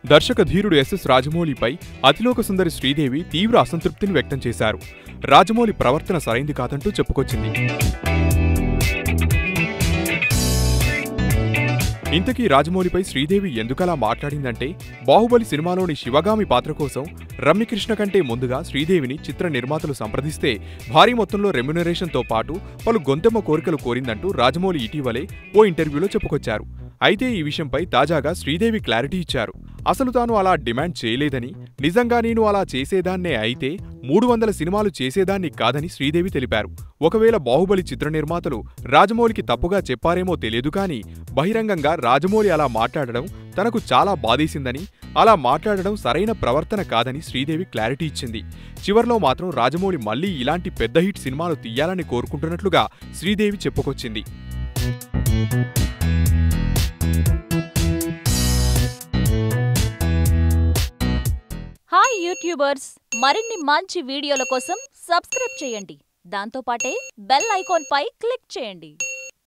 దర్శక ధీరుడు ఎస్ఎస్ రాజమౌళిపై అతిలోక సుందరి శ్రీదేవి తీవ్ర అసంతృప్తిని వ్యక్తం చేశారు రాజమౌళి ప్రవర్తన సరైంది కాదంటూ చెప్పుకొచ్చింది ఇంతకీ రాజమౌళిపై శ్రీదేవి ఎందుకలా మాట్లాడిందంటే బాహుబలి సినిమాలోని శివగామి పాత్ర కోసం రమ్యకృష్ణ కంటే ముందుగా శ్రీదేవిని చిత్ర నిర్మాతలు సంప్రదిస్తే భారీ మొత్తంలో రెమ్యునరేషన్తో పాటు పలు గొంతెమ్మ కోరికలు కోరిందంటూ రాజమౌళి ఇటీవలే ఓ ఇంటర్వ్యూలో చెప్పుకొచ్చారు అయితే ఈ విషయంపై తాజాగా శ్రీదేవి క్లారిటీ ఇచ్చారు అసలు తాను అలా డిమాండ్ చేయలేదని నిజంగా నేను అలా చేసేదాన్నే అయితే మూడు వందల సినిమాలు చేసేదాన్ని కాదని శ్రీదేవి తెలిపారు ఒకవేళ బాహుబలి చిత్ర నిర్మాతలు రాజమౌళికి తప్పుగా చెప్పారేమో తెలియదు కానీ బహిరంగంగా రాజమౌళి అలా మాట్లాడడం తనకు చాలా బాధేసిందని అలా మాట్లాడడం సరైన ప్రవర్తన కాదని శ్రీదేవి క్లారిటీ ఇచ్చింది చివర్లో మాత్రం రాజమౌళి మళ్లీ ఇలాంటి పెద్ద హిట్ సినిమాలు తీయాలని కోరుకుంటున్నట్లుగా శ్రీదేవి చెప్పుకొచ్చింది హాయ్ యూట్యూబర్స్ మరిన్ని మంచి వీడియోల కోసం సబ్స్క్రైబ్ చేయండి దాంతోపాటే బెల్ ఐకాన్ పై క్లిక్ చేయండి